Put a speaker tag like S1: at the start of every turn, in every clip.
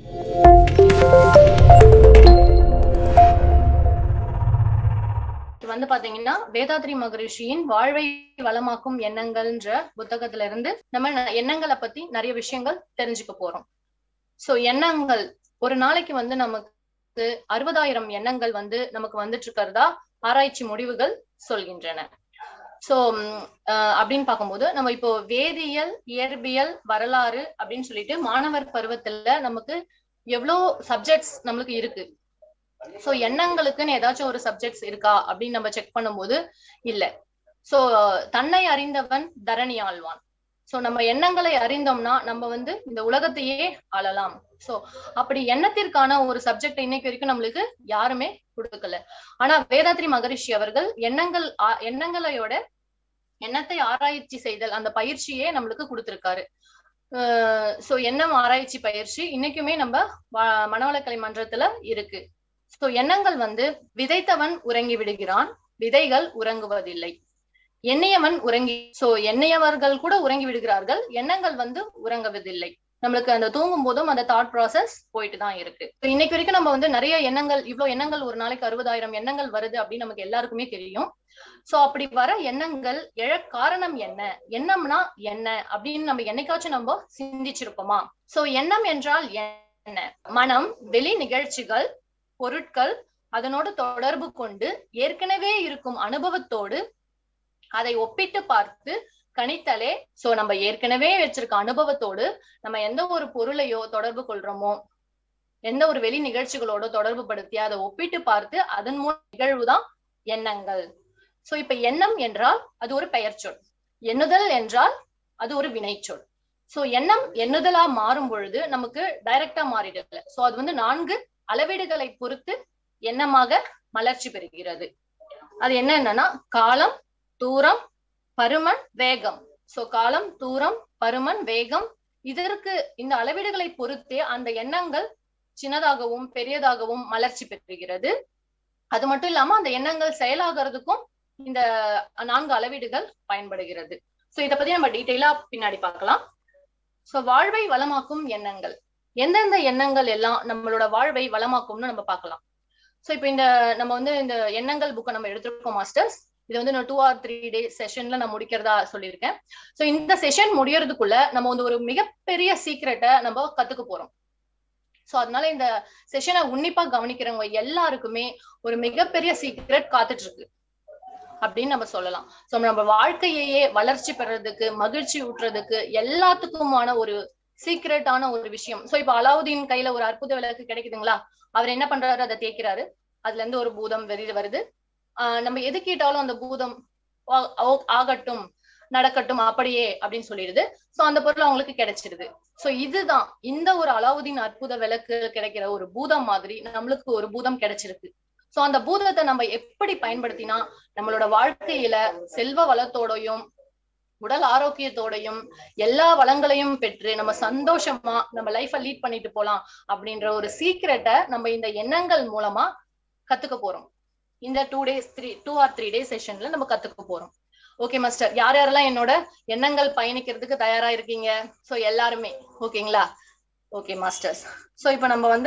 S1: இது வந்து பாத்தீங்கன்னா வேதாத்ரி மகரிஷியின் வாழ்வை வளமாக்கும் எண்ணங்கள்ன்ற புத்தகத்துல இருந்து நம்ம ந- எண்ணங்களை பத்தி நிறைய விஷயங்கள் தெரிஞ்சுக்க போறோம் சோ எண்ணங்கள் ஒரு நாளைக்கு வந்து நமக்கு அறுபதாயிரம் எண்ணங்கள் வந்து நமக்கு வந்துட்டு இருக்கிறதா ஆராய்ச்சி முடிவுகள் சொல்கின்றன சோ அப்படின்னு பார்க்கும்போது நம்ம இப்போ வேதியியல் இயற்பியல் வரலாறு அப்படின்னு சொல்லிட்டு மாணவர் பருவத்துல நமக்கு எவ்வளவு சப்ஜெக்ட்ஸ் நம்மளுக்கு இருக்கு சோ எண்ணங்களுக்குன்னு ஏதாச்சும் ஒரு சப்ஜெக்ட்ஸ் இருக்கா அப்படின்னு நம்ம செக் பண்ணும்போது இல்ல சோ தன்னை அறிந்தவன் தரணி ஆழ்வான் சோ நம்ம எண்ணங்களை அறிந்தோம்னா நம்ம வந்து இந்த உலகத்தையே ஆளலாம் சோ அப்படி எண்ணத்திற்கான ஒரு சப்ஜெக்ட் இன்னைக்கு வரைக்கும் நம்மளுக்கு யாருமே கொடுக்கல ஆனா வேதாத்ரி மகரிஷி அவர்கள் எண்ணங்கள் ஆ- எண்ணங்களையோட எண்ணத்தை ஆராய்ச்சி செய்தல் அந்த பயிற்சியே நம்மளுக்கு கொடுத்திருக்காரு சோ எண்ணம் ஆராய்ச்சி பயிற்சி இன்னைக்குமே நம்ம வ- மனவளக்கலை மன்றத்துல இருக்கு சோ எண்ணங்கள் வந்து விதைத்தவன் உறங்கி விடுகிறான் விதைகள் உறங்குவதில்லை எண்ணியவன் உறங்கி சோ எண்ணியவர்கள் கூட உறங்கி விடுகிறார்கள் எண்ணங்கள் வந்து உறங்குவதில்லை நம்மளுக்கு அந்த தூங்கும் போதும் அந்த தாட் ப்ராசஸ் போயிட்டு தான் இருக்கு So, இன்னைக்கு வரைக்கும் நம்ம வந்து நிறைய எண்ணங்கள் இவ்வளவு எண்ணங்கள் ஒரு நாளைக்கு அறுபதாயிரம் எண்ணங்கள் வருது அப்படின்னு நமக்கு எல்லாருக்குமே தெரியும் சோ அப்படி வர எண்ணங்கள் எழ காரணம் என்ன எண்ணம்னா என்ன அப்படின்னு நம்ம என்னைக்காச்சும் நம்ம சிந்திச்சிருப்போமா சோ எண்ணம் என்றால் என்ன மனம் வெளி நிகழ்ச்சிகள் பொருட்கள் அதனோடு தொடர்பு கொண்டு ஏற்கனவே இருக்கும் அனுபவத்தோடு அதை ஒப்பிட்டு பார்த்து கணித்தலே சோ நம்ம ஏற்கனவே வச்சிருக்க அனுபவத்தோடு நம்ம எந்த ஒரு பொருளையோ தொடர்பு கொள்றோமோ எந்த ஒரு வெளி நிகழ்ச்சிகளோட தொடர்பு படுத்தி அதை ஒப்பிட்டு பார்த்து அதன் மூலம் நிகழ்வுதான் எண்ணங்கள் சோ இப்ப எண்ணம் என்றால் அது ஒரு பெயர்ச்சொல் எண்ணுதல் என்றால் அது ஒரு வினைச்சொல் சோ எண்ணம் எண்ணுதலா மாறும் பொழுது நமக்கு டைரக்டா மாறிடல சோ அது வந்து நான்கு அளவீடுகளை பொறுத்து எண்ணமாக மலர்ச்சி பெறுகிறது அது என்னன்னா காலம் தூரம் பருமன் வேகம் சோ காலம் தூரம் பருமன் வேகம் இதற்கு இந்த அளவீடுகளை பொறுத்தே அந்த எண்ணங்கள் சின்னதாகவும் பெரியதாகவும் மலர்ச்சி பெறுகிறது அது மட்டும் இல்லாம அந்த எண்ணங்கள் செயலாகிறதுக்கும் இந்த நான்கு அளவீடுகள் பயன்படுகிறது சோ இத பத்தி நம்ம டீட்டெயிலா பின்னாடி பார்க்கலாம் சோ வாழ்வை வளமாக்கும் எண்ணங்கள் எந்தெந்த எண்ணங்கள் எல்லாம் நம்மளோட வாழ்வை வளமாக்கும்னு நம்ம பார்க்கலாம் சோ இப்போ இந்த நம்ம வந்து இந்த எண்ணங்கள் புக்கை நம்ம எடுத்திருக்கோம் மாஸ்டர்ஸ் இது வந்து நான் டூ ஆர் த்ரீ டே செஷன்ல நான் முடிக்கிறதா சொல்லியிருக்கேன் சோ இந்த செஷன் முடியறதுக்குள்ள நம்ம வந்து ஒரு மிகப்பெரிய சீக்ரெட்டை நம்ம கத்துக்க போறோம் சோ அதனால இந்த செஷனை உன்னிப்பா கவனிக்கிறவங்க எல்லாருக்குமே ஒரு மிகப்பெரிய சீக்ரெட் காத்துட்டு இருக்கு அப்படின்னு நம்ம சொல்லலாம் சோ நம்ம வாழ்க்கையையே வளர்ச்சி பெறறதுக்கு மகிழ்ச்சி ஊட்டுறதுக்கு எல்லாத்துக்குமான ஒரு சீக்ரெட்டான ஒரு விஷயம் சோ இப்ப அலாவுதீன் கையில ஒரு அற்புத விளக்கு கிடைக்குதுங்களா அவர் என்ன பண்றாரு அதை தேய்க்கிறாரு அதுல இருந்து ஒரு பூதம் வெளியில வருது ஆஹ் நம்ம எது கேட்டாலும் அந்த பூதம் ஆ- ஆ- ஆகட்டும் நடக்கட்டும் அப்படியே அப்படின்னு சொல்லிடுது சோ அந்த பொருள் அவங்களுக்கு கிடைச்சிருது சோ இதுதான் இந்த ஒரு அலாவுதீன் அற்புத விளக்கு கிடைக்கிற ஒரு பூதம் மாதிரி நம்மளுக்கு ஒரு பூதம் கிடைச்சிருக்கு சோ அந்த பூதத்தை நம்ம எப்படி பயன்படுத்தினா நம்மளோட வாழ்க்கையில செல்வ வளத்தோடையும் உடல் ஆரோக்கியத்தோடையும் எல்லா வளங்களையும் பெற்று நம்ம சந்தோஷமா நம்ம லைஃப லீட் பண்ணிட்டு போலாம் அப்படின்ற ஒரு சீக்ரெட்டை நம்ம இந்த எண்ணங்கள் மூலமா கத்துக்க போறோம் இந்த two days three two or three days செஷன்ல நம்ம கத்துக்க போறோம் ஓகே மாஸ்டர் யார் யாரெல்லாம் என்னோட எண்ணங்கள் பயணிக்கிறதுக்கு தயாரா இருக்கீங்க சோ எல்லாருமே ஓகேங்களா ஓகே மாஸ்டர்ஸ் சோ இப்போ நம்ம வந்து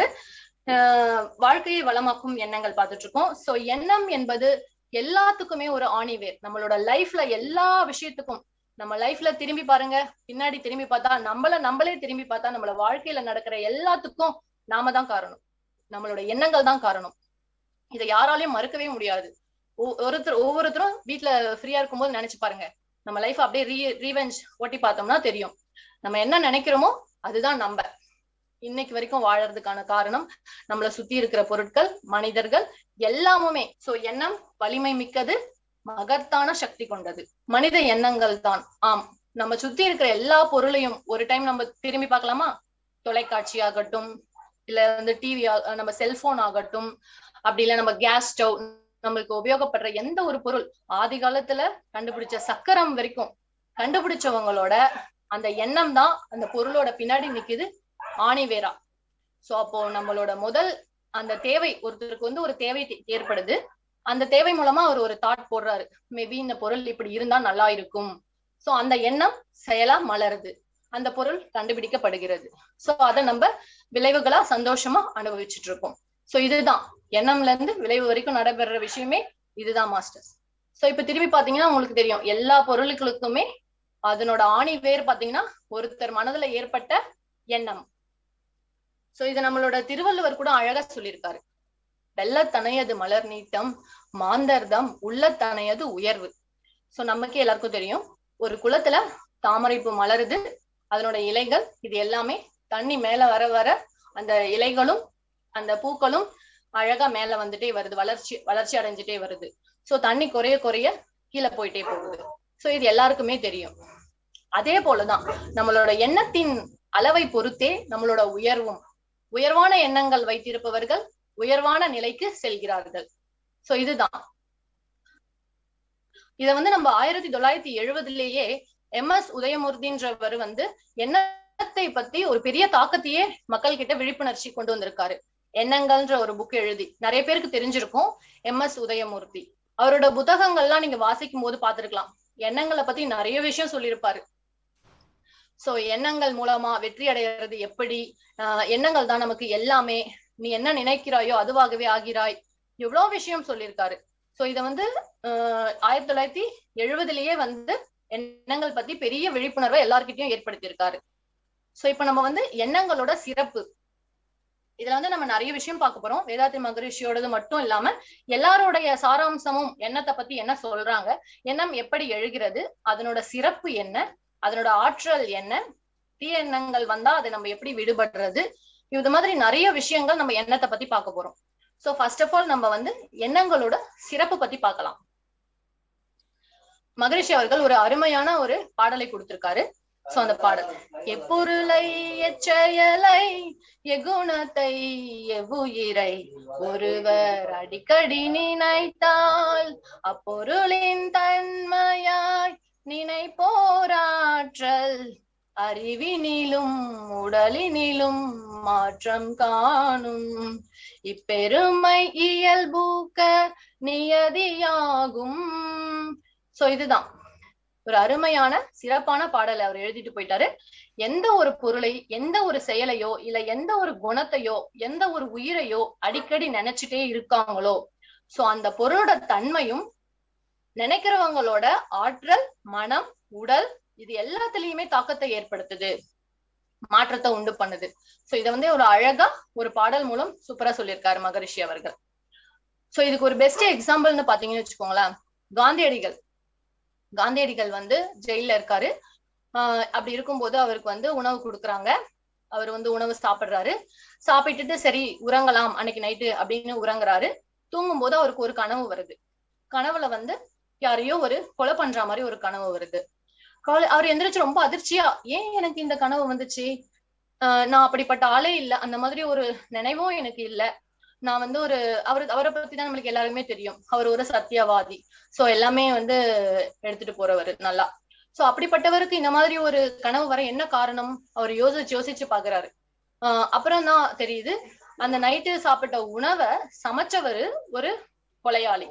S1: ஆஹ், வாழ்க்கையை வளமாக்கும் எண்ணங்கள் பார்த்துட்டு இருக்கோம் சோ எண்ணம் என்பது எல்லாத்துக்குமே ஒரு ஆணிவேர் நம்மளோட லைஃப்ல எல்லா விஷயத்துக்கும் நம்ம லைஃப்ல திரும்பி பாருங்க பின்னாடி திரும்பி பார்த்தா நம்மள நம்மளே திரும்பி பார்த்தா நம்மள வாழ்க்கையில நடக்கிற எல்லாத்துக்கும் நாம தான் காரணம் நம்மளோட எண்ணங்கள் தான் காரணம் இதை யாராலையும் மறுக்கவே முடியாது ஒ- ஒருத்தர் ஒவ்வொருத்தரும் வீட்ல ஃப்ரீயா இருக்கும்போது நினைச்சு பாருங்க நம்ம லைஃப் அப்படியே ரீ ரீவெஞ்ச் ஓட்டி பார்த்தோம்னா தெரியும் நம்ம என்ன நினைக்கிறோமோ அதுதான் நம்ம இன்னைக்கு வரைக்கும் வாழறதுக்கான காரணம் நம்மள சுத்தி இருக்கிற பொருட்கள் மனிதர்கள் எல்லாமுமே சோ எண்ணம் வலிமை மிக்கது மகத்தான சக்தி கொண்டது மனித எண்ணங்கள் தான் ஆம் நம்ம சுத்தி இருக்கிற எல்லா பொருளையும் ஒரு டைம் நம்ம திரும்பி பார்க்கலாமா தொலைக்காட்சி ஆகட்டும் இல்ல வந்து டிவி நம்ம செல்போன் ஆகட்டும் அப்படி இல்ல நம்ம கேஸ் ஸ்டவ் நம்மளுக்கு உபயோகப்படுற எந்த ஒரு பொருள் ஆதி காலத்துல கண்டுபிடிச்ச சக்கரம் வரைக்கும் கண்டுபிடிச்சவங்களோட அந்த எண்ணம் தான் அந்த பொருளோட பின்னாடி நிக்குது ஆணிவேரா சோ அப்போ நம்மளோட முதல் அந்த தேவை ஒருத்தருக்கு வந்து ஒரு தேவை தே- ஏற்படுது அந்த தேவை மூலமா அவர் ஒரு தாட் போடுறாரு மேபி இந்த பொருள் இப்படி இருந்தா நல்லா இருக்கும் சோ அந்த எண்ணம் செயலா மலருது அந்த பொருள் கண்டுபிடிக்கப்படுகிறது சோ அதை நம்ம விளைவுகளா சந்தோஷமா அனுபவிச்சுட்டு இருக்கோம் சோ இதுதான் எண்ணம்ல இருந்து விளைவு வரைக்கும் நடைபெற விஷயமே இதுதான் மாஸ்டர்ஸ் சோ இப்ப திரும்பி பாத்தீங்கன்னா உங்களுக்கு தெரியும் எல்லா பொருளுகளுக்குமே அதனோட ஆணி வேர் பாத்தீங்கன்னா ஒருத்தர் மனதுல ஏற்பட்ட எண்ணம் சோ இது நம்மளோட திருவள்ளுவர் கூட அழகா சொல்லியிருக்காரு வெள்ளத்தனையது மலர் நீட்டம் மாந்தர்தம் உள்ளத்தனையது உயர்வு சோ நமக்கே எல்லாருக்கும் தெரியும் ஒரு குளத்துல தாமரைப்பூ மலருது அதனோட இலைகள் இது எல்லாமே தண்ணி மேல வர வர அந்த இலைகளும் அந்த பூக்களும் அழகா மேல வந்துட்டே வருது வளர்ச்சி வளர்ச்சி அடைஞ்சிட்டே வருது சோ தண்ணி குறைய குறைய கீழே போயிட்டே போகுது சோ இது எல்லாருக்குமே தெரியும் அதே போலதான் நம்மளோட எண்ணத்தின் அளவை பொறுத்தே நம்மளோட உயர்வும் உயர்வான எண்ணங்கள் வைத்திருப்பவர்கள் உயர்வான நிலைக்கு செல்கிறார்கள் சோ இதுதான் இத வந்து நம்ம ஆயிரத்தி தொள்ளாயிரத்தி எழுபதுலேயே எம் எஸ் உதயமூர்த்தின்றவர் வந்து எண்ணத்தை பத்தி ஒரு பெரிய தாக்கத்தையே மக்கள் கிட்ட விழிப்புணர்ச்சி கொண்டு வந்திருக்காரு எண்ணங்கள்ன்ற ஒரு புக் எழுதி நிறைய பேருக்கு தெரிஞ்சிருக்கும் எம் எஸ் உதயமூர்த்தி அவரோட புத்தகங்கள்லாம் நீங்க வாசிக்கும் போது பாத்துருக்கலாம் எண்ணங்களை பத்தி நிறைய விஷயம் சொல்லியிருப்பாரு சோ எண்ணங்கள் மூலமா வெற்றி அடைகிறது எப்படி ஆஹ் எண்ணங்கள் தான் நமக்கு எல்லாமே நீ என்ன நினைக்கிறாயோ அதுவாகவே ஆகிறாய் எவ்வளவு விஷயம் சொல்லியிருக்காரு சோ இத வந்து ஆஹ் ஆயிரத்தி தொள்ளாயிரத்தி எழுபதுலயே வந்து எண்ணங்கள் பத்தி பெரிய விழிப்புணர்வை எல்லார்கிட்டயும் ஏற்படுத்தியிருக்காரு சோ இப்ப நம்ம வந்து எண்ணங்களோட சிறப்பு இதுல வந்து நம்ம நிறைய விஷயம் பார்க்க போறோம் வேதாத்ரி மகரிஷியோடது மட்டும் இல்லாம எல்லாருடைய சாராம்சமும் எண்ணத்தை பத்தி என்ன சொல்றாங்க எண்ணம் எப்படி எழுகிறது அதனோட சிறப்பு என்ன அதனோட ஆற்றல் என்ன தீய எண்ணங்கள் வந்தா அதை நம்ம எப்படி விடுபடுறது இது மாதிரி நிறைய விஷயங்கள் நம்ம எண்ணத்தை பத்தி பார்க்க போறோம் சோ ஃபர்ஸ்ட் ஆஃப் ஆல் நம்ம வந்து எண்ணங்களோட சிறப்பு பத்தி பார்க்கலாம் மகரிஷி அவர்கள் ஒரு அருமையான ஒரு பாடலை கொடுத்திருக்காரு சோ அந்த பாடல் எப்பொருளை எச்செயலை எகுணத்தை எவ்வுயிரை ஒருவர் அடிக்கடி நினைத்தால் அப்பொருளின் தன்மையாய் நினைப்போராற்றல் அறிவினிலும் உடலினிலும் மாற்றம் காணும் இப்பெருமை இயல்பூக்க நியதியாகும் சோ இதுதான் ஒரு அருமையான சிறப்பான பாடலை அவர் எழுதிட்டு போயிட்டாரு எந்த ஒரு பொருளை எந்த ஒரு செயலையோ இல்ல எந்த ஒரு குணத்தையோ எந்த ஒரு உயிரையோ அடிக்கடி நினைச்சிட்டே இருக்காங்களோ சோ அந்த பொருளோட தன்மையும் நினைக்கிறவங்களோட ஆற்றல் மனம் உடல் இது எல்லாத்துலயுமே தாக்கத்தை ஏற்படுத்துது மாற்றத்தை உண்டு பண்ணுது சோ இத வந்து ஒரு அழகா ஒரு பாடல் மூலம் சூப்பரா சொல்லியிருக்காரு மகரிஷி அவர்கள் சோ இதுக்கு ஒரு பெஸ்ட் எக்ஸாம்பிள்னு பாத்தீங்கன்னு வச்சுக்கோங்களேன் காந்தியடிகள் காந்தியடிகள் வந்து ஜெயில இருக்காரு ஆஹ் அப்படி இருக்கும்போது அவருக்கு வந்து உணவு கொடுக்குறாங்க அவர் வந்து உணவு சாப்பிடுறாரு சாப்பிட்டுட்டு சரி உறங்கலாம் அன்னைக்கு நைட்டு அப்படின்னு உறங்குறாரு தூங்கும் போது அவருக்கு ஒரு கனவு வருது கனவுல வந்து யாரையோ ஒரு கொலை பண்ற மாதிரி ஒரு கனவு வருது அவர் எந்திரிச்சு ரொம்ப அதிர்ச்சியா ஏன் எனக்கு இந்த கனவு வந்துச்சு ஆஹ் நான் அப்படிப்பட்ட ஆளே இல்ல அந்த மாதிரி ஒரு நினைவும் எனக்கு இல்ல நான் வந்து ஒரு அவரு அவரை பத்தி தான் நம்மளுக்கு எல்லாருக்குமே தெரியும் அவர் ஒரு சத்தியவாதி சோ எல்லாமே வந்து எடுத்துட்டு போறவர் நல்லா சோ அப்படிப்பட்டவருக்கு இந்த மாதிரி ஒரு கனவு வர என்ன காரணம் அவர் யோசிச்சு யோசிச்சு பாக்குறாரு ஆஹ் அப்புறம் தான் தெரியுது அந்த நைட்டு சாப்பிட்ட உணவை சமைச்சவரு ஒரு கொலையாளி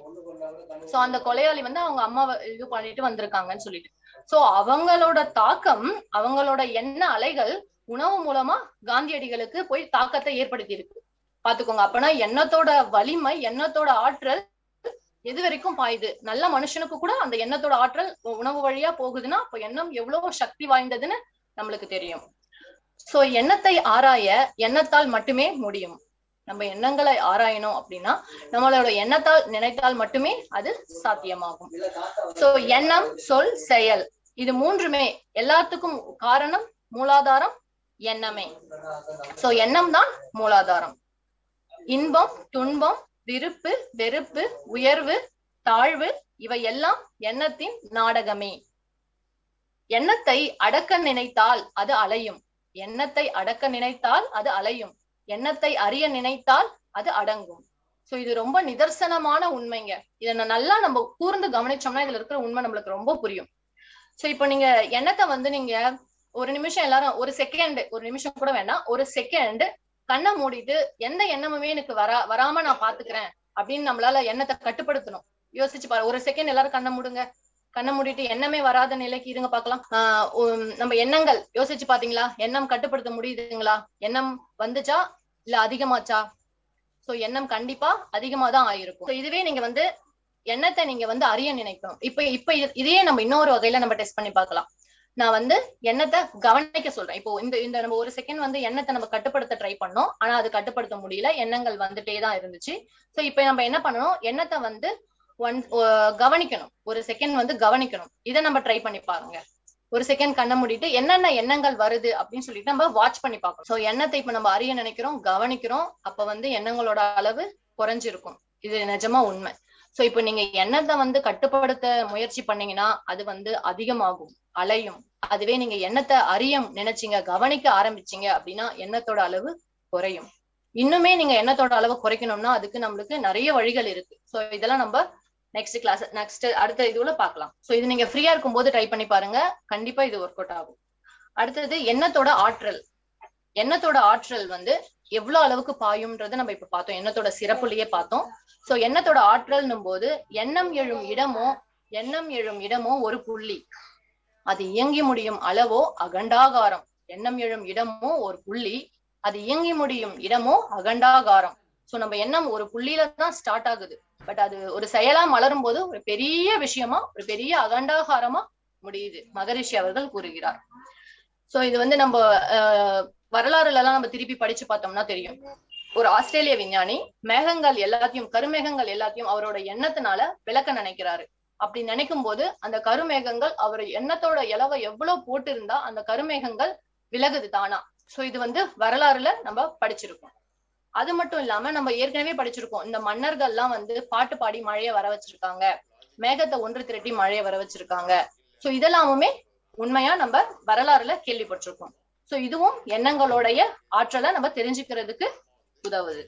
S1: சோ அந்த கொலையாளி வந்து அவங்க அம்மாவை இது பண்ணிட்டு வந்திருக்காங்கன்னு சொல்லிட்டு சோ அவங்களோட தாக்கம் அவங்களோட எண்ண அலைகள் உணவு மூலமா காந்தியடிகளுக்கு போய் தாக்கத்தை ஏற்படுத்தி இருக்கு பாத்துக்கோங்க அப்பனா எண்ணத்தோட வலிமை எண்ணத்தோட ஆற்றல் எது வரைக்கும் பாயுது நல்ல மனுஷனுக்கு கூட அந்த எண்ணத்தோட ஆற்றல் உணவு வழியா போகுதுன்னா அப்ப எண்ணம் எவ்வளவு சக்தி வாய்ந்ததுன்னு நம்மளுக்கு தெரியும் சோ எண்ணத்தை ஆராய எண்ணத்தால் மட்டுமே முடியும் நம்ம எண்ணங்களை ஆராயணும் அப்படின்னா நம்மளோட எண்ணத்தால் நினைத்தால் மட்டுமே அது சாத்தியமாகும் சோ எண்ணம் சொல் செயல் இது மூன்றுமே எல்லாத்துக்கும் காரணம் மூலாதாரம் எண்ணமே சோ எண்ணம் தான் மூலாதாரம் இன்பம் துன்பம் விருப்பு வெறுப்பு உயர்வு தாழ்வு இவை எல்லாம் எண்ணத்தின் நாடகமே எண்ணத்தை அடக்க நினைத்தால் அது அலையும் எண்ணத்தை அடக்க நினைத்தால் அது அலையும் எண்ணத்தை அறிய நினைத்தால் அது அடங்கும் சோ இது ரொம்ப நிதர்சனமான உண்மைங்க இதை நல்லா நம்ம கூர்ந்து கவனிச்சோம்னா இதுல இருக்கிற உண்மை நம்மளுக்கு ரொம்ப புரியும் சோ இப்போ நீங்க எண்ணத்தை வந்து நீங்க ஒரு நிமிஷம் எல்லாரும் ஒரு செகண்ட் ஒரு நிமிஷம் கூட வேண்டாம் ஒரு செகண்ட் கண்ணை மூடிட்டு எந்த எண்ணமுமே எனக்கு வரா வராம நான் பாத்துக்கிறேன் அப்படின்னு நம்மளால எண்ணத்தை கட்டுப்படுத்தணும் யோசிச்சு பாரு ஒரு செகண்ட் எல்லாரும் கண்ணை மூடுங்க கண்ணை மூடிட்டு எண்ணமே வராத நிலைக்கு இருங்க பார்க்கலாம் ஆஹ் உம் நம்ம எண்ணங்கள் யோசிச்சு பாத்தீங்களா எண்ணம் கட்டுப்படுத்த முடியுதுங்களா எண்ணம் வந்துச்சா இல்ல அதிகமாச்சா சோ எண்ணம் கண்டிப்பா அதிகமா தான் ஆயிருக்கும் So இதுவே நீங்க வந்து எண்ணத்தை நீங்க வந்து அறிய நினைக்கணும் இப்ப இப்ப இது- இதையே நம்ம இன்னொரு வகையில நம்ம டெஸ்ட் பண்ணி பார்க்கலாம் நான் வந்து எண்ணத்தை கவனிக்க சொல்றேன் இப்போ இந்த இந்த நம்ம ஒரு செகண்ட் வந்து எண்ணத்தை நம்ம கட்டுப்படுத்த ட்ரை பண்ணோம் ஆனா அது கட்டுப்படுத்த முடியல எண்ணங்கள் வந்துட்டே தான் இருந்துச்சு சோ இப்ப நம்ம என்ன பண்ணணும் எண்ணத்தை வந்து ஒன் கவனிக்கணும் ஒரு செகண்ட் வந்து கவனிக்கணும் இதை நம்ம ட்ரை பண்ணி பாருங்க ஒரு செகண்ட் கண்ணை மூடிட்டு என்னென்ன எண்ணங்கள் வருது அப்படின்னு சொல்லிட்டு நம்ம வாட்ச் பண்ணி பார்க்கணும் சோ எண்ணத்தை இப்ப நம்ம அறிய நினைக்கிறோம் கவனிக்கிறோம் அப்ப வந்து எண்ணங்களோட அளவு குறைஞ்சிருக்கும் இது நிஜமா உண்மை சோ இப்போ நீங்க எண்ணத்தை வந்து கட்டுப்படுத்த முயற்சி பண்ணீங்கன்னா அது வந்து அதிகமாகும் அலையும் அதுவே நீங்க எண்ணத்தை அறிய நினைச்சீங்க கவனிக்க ஆரம்பிச்சீங்க அப்படின்னா எண்ணத்தோட அளவு குறையும் இன்னுமே நீங்க எண்ணத்தோட அளவு குறைக்கணும்னா அதுக்கு நம்மளுக்கு நிறைய வழிகள் இருக்கு சோ இதெல்லாம் நம்ம நெக்ஸ்ட் கிளாஸ் நெக்ஸ்ட் அடுத்த இதுல பார்க்கலாம் சோ இது நீங்க ஃப்ரீயா இருக்கும்போது ட்ரை பண்ணி பாருங்க கண்டிப்பா இது ஒர்க் அவுட் ஆகும் அடுத்தது எண்ணத்தோட ஆற்றல் எண்ணத்தோட ஆற்றல் வந்து எவ்வளவு அளவுக்கு பாயும்ன்றத நம்ம இப்ப பார்த்தோம் எண்ணத்தோட சிறப்புலயே பார்த்தோம் சோ எண்ணத்தோட ஆற்றல்னும் போது எண்ணம் எழும் இடமோ எண்ணம் எழும் இடமோ ஒரு புள்ளி அது இயங்கி முடியும் அளவோ அகண்டாகாரம் எண்ணம் எழும் இடமோ ஒரு புள்ளி அது இயங்கி முடியும் இடமோ அகண்டாகாரம் சோ நம்ம எண்ணம் ஒரு புள்ளியில தான் ஸ்டார்ட் ஆகுது பட் அது ஒரு செயலா மலரும் போது ஒரு பெரிய விஷயமா ஒரு பெரிய அகண்டாகாரமா முடியுது மகரிஷி அவர்கள் கூறுகிறார் சோ இது வந்து நம்ம அஹ், வரலாறுல எல்லாம் நம்ம திருப்பி படிச்சு பார்த்தோம்னா தெரியும் ஒரு ஆஸ்திரேலிய விஞ்ஞானி மேகங்கள் எல்லாத்தையும் கருமேகங்கள் எல்லாத்தையும் அவரோட எண்ணத்தினால விளக்க நினைக்கிறாரு அப்படி நினைக்கும் போது அந்த கருமேகங்கள் அவர் எண்ணத்தோட இலவை எவ்வளவு போட்டு இருந்தா அந்த கருமேகங்கள் விலகுது தானா சோ இது வந்து வரலாறுல நம்ம படிச்சிருக்கோம் அது மட்டும் இல்லாம நம்ம ஏற்கனவே படிச்சிருக்கோம் இந்த மன்னர்கள் எல்லாம் வந்து பாட்டு பாடி மழையை வர வச்சிருக்காங்க மேகத்தை ஒன்று திரட்டி மழையை வர வச்சிருக்காங்க சோ இதெல்லாமுமே உண்மையா நம்ம வரலாறுல கேள்விப்பட்டிருக்கோம் சோ இதுவும் எண்ணங்களுடைய ஆற்றலை நம்ம தெரிஞ்சுக்கிறதுக்கு உதவுது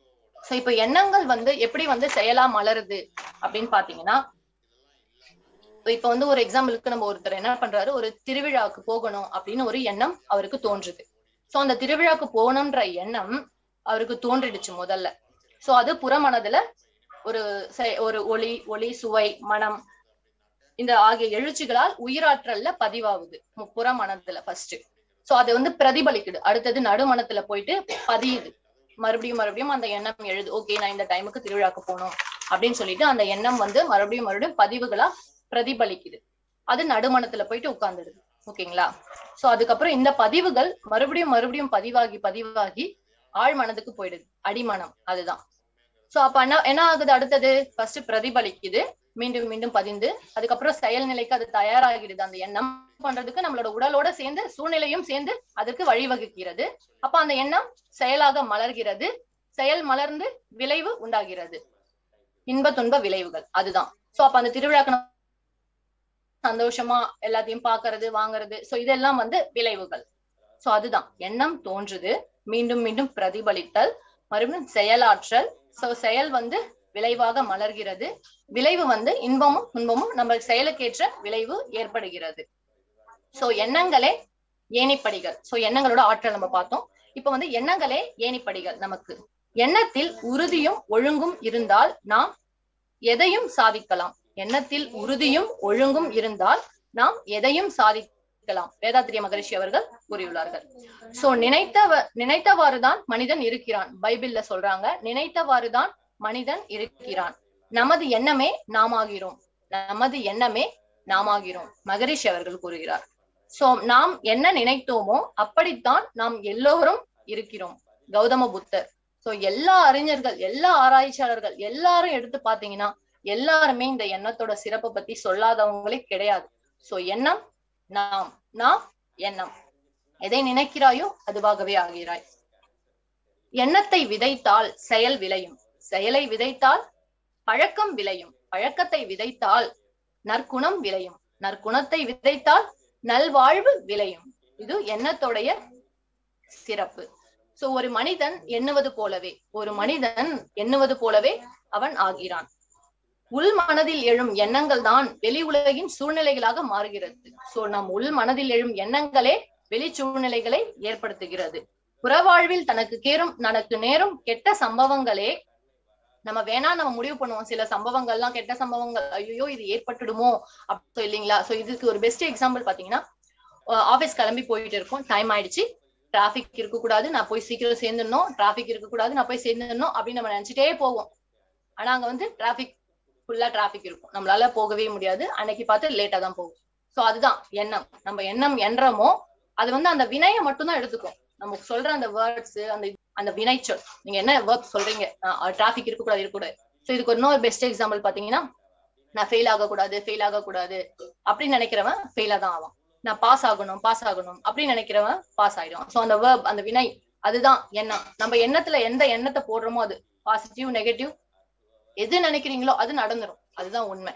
S1: சோ இப்ப எண்ணங்கள் வந்து எப்படி வந்து செயலா மலருது அப்படின்னு பாத்தீங்கன்னா இப்ப வந்து ஒரு எக்ஸாம்பிளுக்கு நம்ம ஒருத்தர் என்ன பண்றாரு ஒரு திருவிழாவுக்கு போகணும் அப்படின்னு ஒரு எண்ணம் அவருக்கு தோன்றுது சோ அந்த திருவிழாக்கு போகணும்ன்ற எண்ணம் அவருக்கு தோன்றிடுச்சு முதல்ல சோ அது புறமனதுல ஒரு செ- ஒரு ஒளி ஒளி சுவை மனம் இந்த ஆகிய எழுச்சிகளால் உயிராற்றல்ல பதிவாகுது மு- புறமனதுல ஃபர்ஸ்ட் சோ அது வந்து பிரதிபலிக்குது அடுத்தது நடுமனத்துல போயிட்டு பதியுது மறுபடியும் மறுபடியும் அந்த எண்ணம் எழுது ஓகே நான் இந்த டைமுக்கு திருவிழாக்கு போகணும் அப்படின்னு சொல்லிட்டு அந்த எண்ணம் வந்து மறுபடியும் மறுபடியும் பதிவுகளா பிரதிபலிக்குது அது நடுமனத்துல போயிட்டு உட்கார்ந்துடுது ஓகேங்களா சோ அதுக்கப்புறம் இந்த பதிவுகள் மறுபடியும் மறுபடியும் பதிவாகி பதிவாகி ஆழ் மனதுக்கு போயிடுது அடிமனம் அதுதான் சோ அப்ப என்ன என்ன ஆகுது அடுத்தது ஃபர்ஸ்ட் பிரதிபலிக்குது மீண்டும் மீண்டும் பதிந்து அதுக்கப்புறம் செயல்நிலைக்கு அது தயாராகிடுது அந்த எண்ணம் பண்றதுக்கு நம்மளோட உடலோட சேர்ந்து சூழ்நிலையும் சேர்ந்து அதற்கு வழிவகுக்கிறது அப்ப அந்த எண்ணம் செயலாக மலர்கிறது செயல் மலர்ந்து விளைவு உண்டாகிறது இன்ப துன்ப விளைவுகள் அதுதான் சோ அப்ப அந்த திருவிழாக்கு நம்ம சந்தோஷமா எல்லாத்தையும் பாக்குறது வாங்குறது சோ இதெல்லாம் வந்து விளைவுகள் சோ அதுதான் எண்ணம் தோன்றுது மீண்டும் மீண்டும் பிரதிபலித்தல் மறுபடியும் செயலாற்றல் சோ செயல் வந்து விளைவாக மலர்கிறது விளைவு வந்து இன்பமும் துன்பமும் நம்ம செயலுக்கேற்ற விளைவு ஏற்படுகிறது சோ எண்ணங்களே ஏணிப்படிகள் சோ எண்ணங்களோட ஆற்றல் நம்ம பார்த்தோம் இப்ப வந்து எண்ணங்களே ஏணிப்படிகள் நமக்கு எண்ணத்தில் உறுதியும் ஒழுங்கும் இருந்தால் நாம் எதையும் சாதிக்கலாம் எண்ணத்தில் உறுதியும் ஒழுங்கும் இருந்தால் நாம் எதையும் சாதிக்கலாம் வேதாத்திரிய மகரிஷி அவர்கள் கூறியுள்ளார்கள் சோ நினைத்தவ நினைத்தவாறுதான் மனிதன் இருக்கிறான் பைபிள்ல சொல்றாங்க நினைத்தவாறுதான் மனிதன் இருக்கிறான் நமது எண்ணமே நாமாகிறோம் நமது எண்ணமே நாமாகிறோம் மகரிஷி அவர்கள் கூறுகிறார் சோ நாம் என்ன நினைத்தோமோ அப்படித்தான் நாம் எல்லோரும் இருக்கிறோம் கௌதம புத்தர் சோ எல்லா அறிஞர்கள் எல்லா ஆராய்ச்சியாளர்கள் எல்லாரும் எடுத்து பாத்தீங்கன்னா எல்லாருமே இந்த எண்ணத்தோட சிறப்பை பத்தி சொல்லாதவங்களே கிடையாது சோ எண்ணம் நாம் நாம் எண்ணம் எதை நினைக்கிறாயோ அதுவாகவே ஆகிறாய் எண்ணத்தை விதைத்தால் செயல் விளையும் செயலை விதைத்தால் பழக்கம் விளையும் பழக்கத்தை விதைத்தால் நற்குணம் விளையும் நற்குணத்தை விதைத்தால் நல்வாழ்வு விளையும் இது எண்ணத்தோடைய சிறப்பு சோ ஒரு மனிதன் எண்ணுவது போலவே ஒரு மனிதன் எண்ணுவது போலவே அவன் ஆகிறான் உள் மனதில் எழும் எண்ணங்கள் தான் வெளி உலகின் சூழ்நிலைகளாக மாறுகிறது சோ நம் உள் மனதில் எழும் எண்ணங்களே வெளி சூழ்நிலைகளை ஏற்படுத்துகிறது புறவாழ்வில் தனக்கு கேரும் தனக்கு நேரும் கெட்ட சம்பவங்களே நம்ம வேணா நம்ம முடிவு பண்ணுவோம் சில சம்பவங்கள்லாம் கெட்ட சம்பவங்கள் ஐயோ இது ஏற்பட்டுடுமோ அப்படி இல்லைங்களா சோ இதுக்கு ஒரு பெஸ்ட் எக்ஸாம்பிள் பாத்தீங்கன்னா ஆபீஸ் கிளம்பி போயிட்டு இருக்கோம் டைம் ஆயிடுச்சு டிராபிக் இருக்க கூடாது நான் போய் சீக்கிரம் சேர்ந்துடணும் டிராபிக் இருக்க கூடாது நான் போய் சேர்ந்துடணும் அப்படின்னு நம்ம நினைச்சிட்டே போவோம் ஆனா அங்க வந்து டிராபிக் ஃபுல்லா டிராபிக் இருக்கும் நம்மளால போகவே முடியாது அன்னைக்கு பார்த்து லேட்டா தான் போகும் சோ அதுதான் எண்ணம் நம்ம எண்ணம் என்றமோ அது வந்து அந்த வினையை மட்டும் தான் எடுத்துக்கும் நம்ம சொல்ற அந்த வேர்ட்ஸ் அந்த அந்த வினைச்சொல் நீங்க என்ன வேர்ட் சொல்றீங்க டிராபிக் இருக்கக்கூடாது இருக்கக்கூடாது சோ இதுக்கு ஒரு இன்னொரு பெஸ்ட் எக்ஸாம்பிள் பாத்தீங்கன்னா நான் ஃபெயில் ஆகக்கூடாது ஃபெயில் ஆகக்கூடாது அப்படின்னு நினைக்கிறவன் ஃபெயிலா தான் ஆவான் நான் பாஸ் ஆகணும் பாஸ் ஆகணும் அப்படின்னு நினைக்கிறவன் பாஸ் ஆயிடும் சோ அந்த வேர்ப் அந்த வினை அதுதான் எண்ணம் நம்ம எண்ணத்துல எந்த எண்ணத்தை போடுறோமோ அது பாசிட்டிவ் நெகட்டிவ் எது நினைக்கிறீங்களோ அது நடந்துரும் அதுதான் உண்மை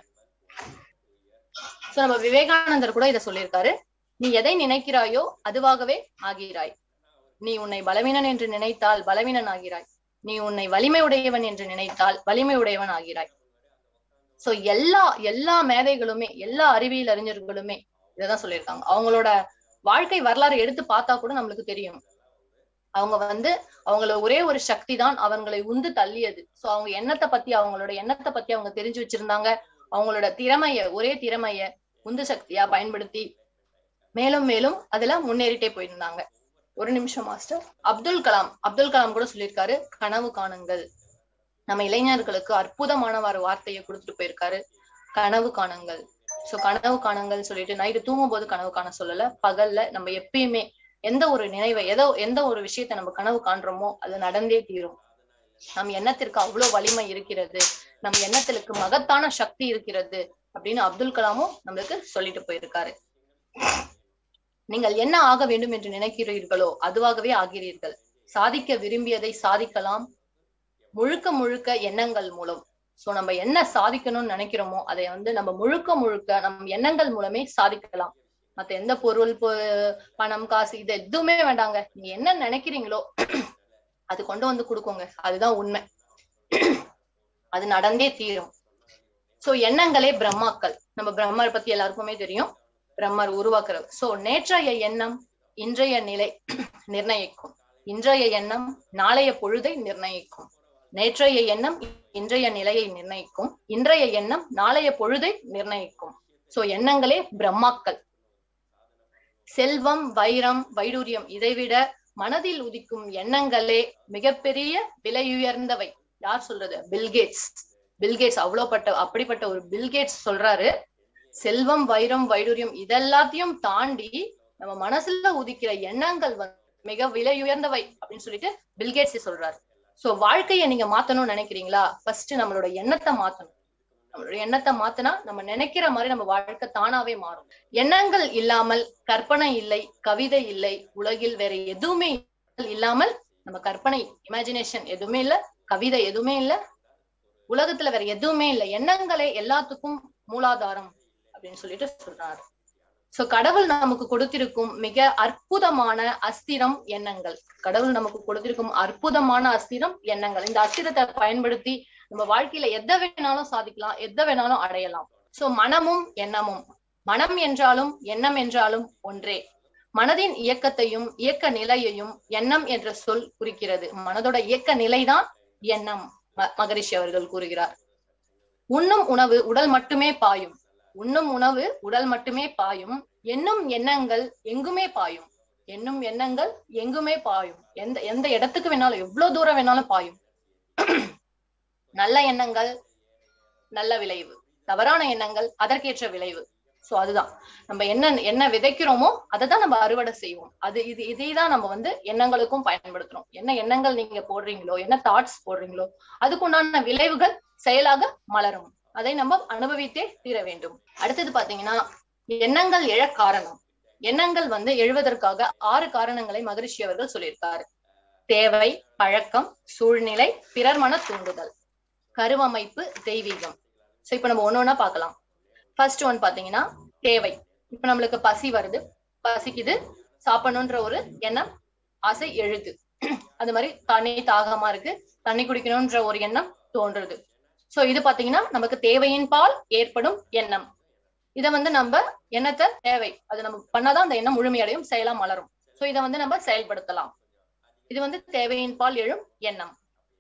S1: சோ நம்ம விவேகானந்தர் கூட இதை சொல்லியிருக்காரு நீ எதை நினைக்கிறாயோ அதுவாகவே ஆகிறாய் நீ உன்னை பலவீனன் என்று நினைத்தால் பலவீனன் ஆகிறாய் நீ உன்னை வலிமை உடையவன் என்று நினைத்தால் வலிமை உடையவன் ஆகிறாய் சோ எல்லா எல்லா மேதைகளுமே எல்லா அறிவியல் அறிஞர்களுமே இததான் சொல்லியிருக்காங்க அவங்களோட வாழ்க்கை வரலாறு எடுத்து பார்த்தா கூட நம்மளுக்கு தெரியும் அவங்க வந்து அவங்கள ஒரே ஒரு சக்தி தான் அவங்களை உந்து தள்ளியது சோ அவங்க எண்ணத்தை பத்தி அவங்களோட எண்ணத்தை பத்தி அவங்க தெரிஞ்சு வச்சிருந்தாங்க அவங்களோட திறமைய ஒரே திறமைய உந்து சக்தியா பயன்படுத்தி மேலும் மேலும் அதுல முன்னேறிட்டே போயிருந்தாங்க ஒரு நிமிஷம் மாஸ்டர் அப்துல் கலாம் அப்துல் கலாம் கூட சொல்லியிருக்காரு கனவு காணுங்கள் நம்ம இளைஞர்களுக்கு அற்புதமான ஒரு வார்த்தையை கொடுத்துட்டு போயிருக்காரு கனவு காணுங்கள் சோ கனவு காணுங்கள் சொல்லிட்டு நைட்டு தூங்கும் போது கனவு காண சொல்லல பகல்ல நம்ம எப்பயுமே எந்த ஒரு நினைவை ஏதோ எந்த ஒரு விஷயத்த நம்ம கனவு காண்றோமோ அது நடந்தே தீரும் நம் எண்ணத்திற்கு அவ்வளவு வலிமை இருக்கிறது நம் எண்ணத்திற்கு மகத்தான சக்தி இருக்கிறது அப்படின்னு அப்துல் கலாமும் நம்மளுக்கு சொல்லிட்டு போயிருக்காரு நீங்கள் என்ன ஆக வேண்டும் என்று நினைக்கிறீர்களோ அதுவாகவே ஆகிறீர்கள் சாதிக்க விரும்பியதை சாதிக்கலாம் முழுக்க முழுக்க எண்ணங்கள் மூலம் சோ நம்ம என்ன சாதிக்கணும்னு நினைக்கிறோமோ அதை வந்து நம்ம முழுக்க முழுக்க நம் எண்ணங்கள் மூலமே சாதிக்கலாம் மத்த எந்த பொருள் பணம் காசு இது எதுவுமே வேண்டாங்க நீங்க என்ன நினைக்கிறீங்களோ அது கொண்டு வந்து கொடுக்கோங்க அதுதான் உண்மை அது நடந்தே தீரும் சோ எண்ணங்களே பிரம்மாக்கள் நம்ம பிரம்மர் பத்தி எல்லாருக்குமே தெரியும் பிரம்மர் உருவாக்குறது சோ நேற்றைய எண்ணம் இன்றைய நிலை நிர்ணயிக்கும் இன்றைய எண்ணம் நாளைய பொழுதை நிர்ணயிக்கும் நேற்றைய எண்ணம் இன்றைய நிலையை நிர்ணயிக்கும் இன்றைய எண்ணம் நாளைய பொழுதை நிர்ணயிக்கும் சோ எண்ணங்களே பிரம்மாக்கள் செல்வம் வைரம் வைடூரியம் இதைவிட மனதில் உதிக்கும் எண்ணங்களே மிகப்பெரிய விலையுயர்ந்தவை யார் சொல்றது பில்கேட்ஸ் பில்கேட்ஸ் அவ்வளவுப்பட்ட அப்படிப்பட்ட ஒரு பில்கேட்ஸ் சொல்றாரு செல்வம் வைரம் வைடூரியம் இதெல்லாத்தையும் தாண்டி நம்ம மனசுல உதிக்கிற எண்ணங்கள் வந்து மிக விலையுயர்ந்தவை அப்படின்னு சொல்லிட்டு பில்கேட்ஸ் சொல்றாரு சோ வாழ்க்கைய நீங்க மாத்தணும்னு நினைக்கிறீங்களா ஃபர்ஸ்ட் நம்மளோட எண்ணத்தை மாத்தணும் நம்மளோட எண்ணத்தை மாத்தினா நம்ம நினைக்கிற மாதிரி நம்ம வாழ்க்கை தானாவே மாறும் எண்ணங்கள் இல்லாமல் கற்பனை இல்லை கவிதை இல்லை உலகில் வேற எதுவுமே இல்லாமல் நம்ம கற்பனை இமேஜினேஷன் எதுவுமே இல்ல கவிதை எதுவுமே இல்ல உலகத்துல வேற எதுவுமே இல்ல எண்ணங்களே எல்லாத்துக்கும் மூலாதாரம் அப்படின்னு சொல்லிட்டு சொல்றாரு சோ கடவுள் நமக்கு கொடுத்திருக்கும் மிக அற்புதமான அஸ்திரம் எண்ணங்கள் கடவுள் நமக்கு கொடுத்திருக்கும் அற்புதமான அஸ்திரம் எண்ணங்கள் இந்த அஸ்திரத்தை பயன்படுத்தி நம்ம வாழ்க்கையில எதை வேணாலும் சாதிக்கலாம் எதை வேணாலும் அடையலாம் சோ மனமும் எண்ணமும் மனம் என்றாலும் எண்ணம் என்றாலும் ஒன்றே மனதின் இயக்கத்தையும் இயக்க நிலையையும் எண்ணம் என்ற சொல் குறிக்கிறது மனதோட இயக்க நிலைதான் எண்ணம் மகரிஷி அவர்கள் கூறுகிறார் உண்ணும் உணவு உடல் மட்டுமே பாயும் உண்ணும் உணவு உடல் மட்டுமே பாயும் எண்ணும் எண்ணங்கள் எங்குமே பாயும் எண்ணும் எண்ணங்கள் எங்குமே பாயும் எந்த எந்த இடத்துக்கு வேணாலும் எவ்வளவு தூரம் வேணாலும் பாயும் நல்ல எண்ணங்கள் நல்ல விளைவு தவறான எண்ணங்கள் அதற்கேற்ற விளைவு சோ அதுதான் நம்ம என்ன என்ன விதைக்கிறோமோ அதை தான் நம்ம அறுவடை செய்வோம் அது இது இதை தான் நம்ம வந்து எண்ணங்களுக்கும் பயன்படுத்துறோம் என்ன எண்ணங்கள் நீங்க போடுறீங்களோ என்ன தாட்ஸ் போடுறீங்களோ அதுக்குண்டான விளைவுகள் செயலாக மலரும் அதை நம்ம அனுபவித்தே தீர வேண்டும் அடுத்தது பாத்தீங்கன்னா எண்ணங்கள் எழ காரணம் எண்ணங்கள் வந்து எழுவதற்காக ஆறு காரணங்களை மகரிஷி அவர்கள் சொல்லியிருக்காரு தேவை பழக்கம் சூழ்நிலை பிறர் மன தூண்டுதல் கருவமைப்பு தெய்வீகம் சோ இப்ப நம்ம ஒண்ணு ஒண்ணா பார்க்கலாம் ஃபர்ஸ்ட் ஒன் பாத்தீங்கன்னா தேவை இப்ப நம்மளுக்கு பசி வருது பசிக்குது சாப்பிடணுன்ற ஒரு எண்ணம் ஆசை எழுது அது மாதிரி தண்ணி தாகமா இருக்கு தண்ணி குடிக்கணும்ன்ற ஒரு எண்ணம் தோன்றுது சோ இது பாத்தீங்கன்னா நமக்கு தேவையின் பால் ஏற்படும் எண்ணம் இத வந்து நம்ம எண்ணத்தை தேவை அது நம்ம பண்ணாதான் அந்த எண்ணம் முழுமையடையும் செயலா மலரும் சோ இதை வந்து நம்ம செயல்படுத்தலாம் இது வந்து தேவையின் பால் எழும் எண்ணம்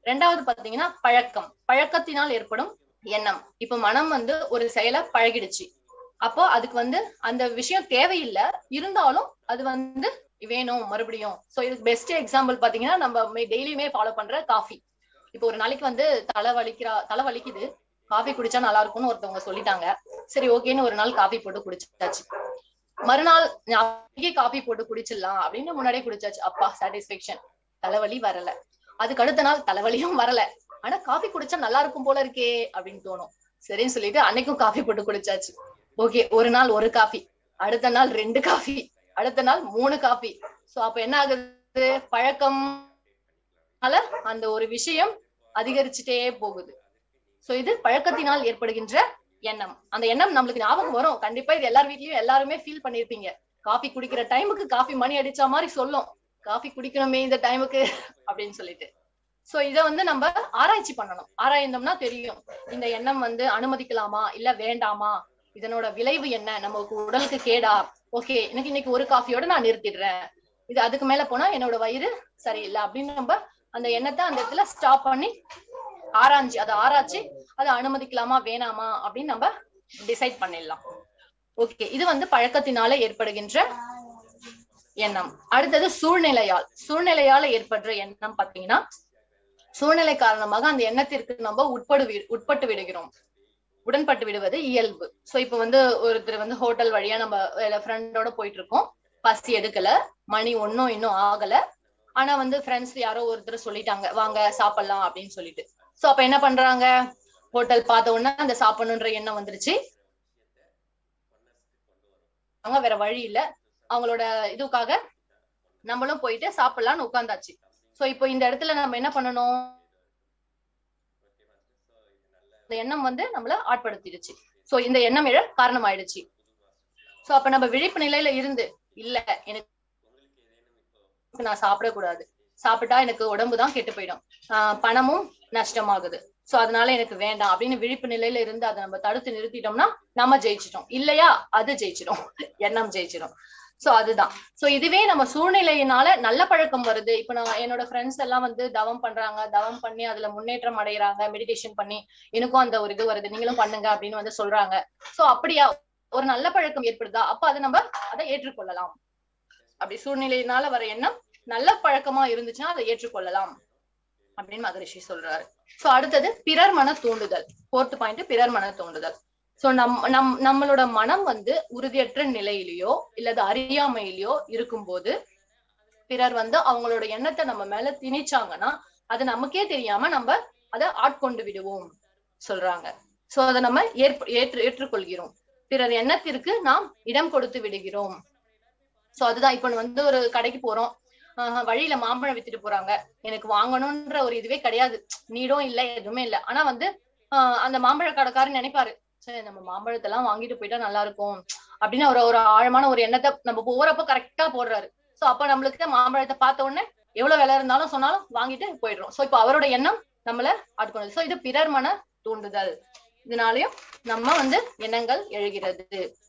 S1: ரெண்டாவது பாத்தீங்கன்னா பழக்கம் பழக்கத்தினால் ஏற்படும் எண்ணம் இப்ப மனம் வந்து ஒரு செயலை பழகிடுச்சு அப்போ அதுக்கு வந்து அந்த விஷயம் தேவையில்லை இருந்தாலும் அது வந்து வேணும் மறுபடியும் சோ இதுக்கு பெஸ்ட் எக்ஸாம்பிள் பாத்தீங்கன்னா நம்ம டெய்லியுமே ஃபாலோ பண்ற காஃபி இப்போ ஒரு நாளைக்கு வந்து தலை வலிக்கிறா தலை வலிக்குது காஃபி குடிச்சா நல்லா இருக்கும்னு ஒருத்தவங்க சொல்லிட்டாங்க சரி ஓகேன்னு ஒரு நாள் காஃபி போட்டு குடிச்சாச்சு மறுநாள் நாளைக்கே காஃபி போட்டு குடிச்சிடலாம் அப்படின்னு முன்னாடியே குடிச்சாச்சு அப்பா சாட்டிஸ்பேக்ஷன் தலைவலி வரல அதுக்கு அடுத்த நாள் தலைவலியும் வரல ஆனா காஃபி குடிச்சா நல்லா இருக்கும் போல இருக்கே அப்படின்னு தோணும் சரின்னு சொல்லிட்டு அன்னைக்கும் காஃபி போட்டு குடிச்சாச்சு ஓகே ஒரு நாள் ஒரு காஃபி அடுத்த நாள் ரெண்டு காஃபி அடுத்த நாள் மூணு காஃபி சோ அப்ப என்ன ஆகுது பழக்கம் அந்த ஒரு விஷயம் அதிகரிச்சுட்டே போகுது சோ இது பழக்கத்தினால் ஏற்படுகின்ற எண்ணம் அந்த எண்ணம் நம்மளுக்கு ஞாபகம் வரும் கண்டிப்பா இது எல்லார் வீட்லயும் எல்லாருமே ஃபீல் பண்ணிருப்பீங்க காஃபி குடிக்கிற டைமுக்கு காஃபி மணி அடிச்ச மாதிரி சொல்லும் காஃபி குடிக்கணுமே இந்த டைமுக்கு அப்படின்னு சொல்லிட்டு சோ இத வந்து நம்ம ஆராய்ச்சி பண்ணணும் ஆராய்ந்தோம்னா தெரியும் இந்த எண்ணம் வந்து அனுமதிக்கலாமா இல்ல வேண்டாமா இதனோட விளைவு என்ன நம்ம உடலுக்கு கேடா ஓகே எனக்கு இன்னைக்கு ஒரு காஃபியோட நான் நிறுத்திடுறேன் இது அதுக்கு மேல போனா என்னோட வயிறு சரியில்லை அப்படின்னு நம்ம அந்த எண்ணத்தை அந்த இடத்துல ஸ்டாப் பண்ணி ஆராய்ச்சி அதை ஆராய்ச்சி அதை அனுமதிக்கலாமா வேணாமா அப்படின்னு நம்ம டிசைட் பண்ணிடலாம் ஓகே இது வந்து பழக்கத்தினால ஏற்படுகின்ற எண்ணம் அடுத்தது சூழ்நிலையால் சூழ்நிலையால ஏற்படுற எண்ணம் பாத்தீங்கன்னா சூழ்நிலை காரணமாக அந்த எண்ணத்திற்கு நம்ம உட்படு உட்பட்டு விடுகிறோம் உடன்பட்டு விடுவது இயல்பு சோ இப்ப வந்து ஒருத்தர் வந்து ஹோட்டல் வழியா நம்ம ஃப்ரெண்டோட போயிட்டு இருக்கோம் பசி எடுக்கல மணி ஒன்னும் இன்னும் ஆகல ஆனா வந்து ஃப்ரெண்ட்ஸ் யாரோ ஒருத்தர் சொல்லிட்டாங்க வாங்க சாப்பிடலாம் அப்படின்னு சொல்லிட்டு சோ அப்ப என்ன பண்றாங்க ஹோட்டல் பார்த்த உடனே அந்த சாப்பிடணுன்ற எண்ணம் வந்துருச்சு அவங்க வேற வழி இல்ல அவங்களோட இதுக்காக நம்மளும் போயிட்டு சாப்பிடலாம்னு உட்கார்ந்தாச்சு சோ இப்போ இந்த இடத்துல நம்ம என்ன பண்ணணும் இந்த எண்ணம் வந்து நம்மள ஆட்படுத்திடுச்சு சோ இந்த எண்ணம் எழ காரணம் ஆயிடுச்சு சோ அப்ப நம்ம விழிப்பு நிலையில இருந்து இல்ல எனக்கு நான் சாப்பிடக்கூடாது சாப்பிட்டா எனக்கு உடம்பு தான் கெட்டு போயிடும் ஆஹ் பணமும் நஷ்டமாகுது சோ அதனால எனக்கு வேண்டாம் அப்படின்னு விழிப்பு நிலையில இருந்து அதை நம்ம தடுத்து நிறுத்திட்டோம்னா நம்ம ஜெயிச்சிட்டோம் இல்லையா அது ஜெயிச்சிடும் எண்ணம் ஜெயிச்சிடும் சோ அதுதான் சோ இதுவே நம்ம சூழ்நிலையினால நல்ல பழக்கம் வருது இப்ப நான் என்னோட ஃப்ரெண்ட்ஸ் எல்லாம் வந்து தவம் பண்றாங்க தவம் பண்ணி அதுல முன்னேற்றம் அடைகிறாங்க மெடிடேஷன் பண்ணி எனக்கும் அந்த ஒரு இது வருது நீங்களும் பண்ணுங்க அப்படின்னு வந்து சொல்றாங்க சோ அப்படியா ஒரு நல்ல பழக்கம் ஏற்படுதா அப்ப அதை நம்ம அதை ஏற்றுக்கொள்ளலாம் அப்படி சூழ்நிலையினால வர எண்ணம் நல்ல பழக்கமா இருந்துச்சுன்னா அதை ஏற்றுக்கொள்ளலாம் அப்படின்னு மகரிஷி சொல்றாரு சோ அடுத்தது பிறர் மன தூண்டுதல் ஃபோர்த் பாயிண்ட் பிறர் மன தூண்டுதல் சோ நம் நம் நம்மளோட மனம் வந்து உறுதியற்ற நிலையிலயோ இல்லது அறியாமையிலயோ இருக்கும்போது பிறர் வந்து அவங்களோட எண்ணத்தை நம்ம மேல திணிச்சாங்கன்னா அது நமக்கே தெரியாம நம்ம அதை ஆட்கொண்டு விடுவோம் சொல்றாங்க சோ அதை நம்ம ஏற்ப ஏற்று ஏற்றுக்கொள்கிறோம் பிறர் எண்ணத்திற்கு நாம் இடம் கொடுத்து விடுகிறோம் சோ அதுதான் இப்ப வந்து ஒரு கடைக்கு போறோம் ஆஹ் வழியில மாம்பழம் வித்துட்டு போறாங்க எனக்கு வாங்கணும்ன்ற ஒரு இதுவே கிடையாது நீடும் இல்ல எதுவுமே இல்ல ஆனா வந்து ஆஹ் அந்த மாம்பழ கடைக்காரர் நினைப்பாரு சரி நம்ம மாம்பழத்தை எல்லாம் வாங்கிட்டு போயிட்டா நல்லா இருக்கும் அப்படின்னு ஒரு ஒரு ஆழமான ஒரு எண்ணத்தை நம்ம போறப்ப கரெக்டா போடுறாரு சோ அப்ப நம்மளுக்கு மாம்பழத்தை பார்த்த உடனே எவ்வளவு விலை இருந்தாலும் சொன்னாலும் வாங்கிட்டு போயிடுறோம் சோ இப்ப அவரோட எண்ணம் நம்மள ஆட்கொண்டது சோ இது பிறர் மன தூண்டுதல் இதனாலயும் நம்ம வந்து எண்ணங்கள் எழுகிறது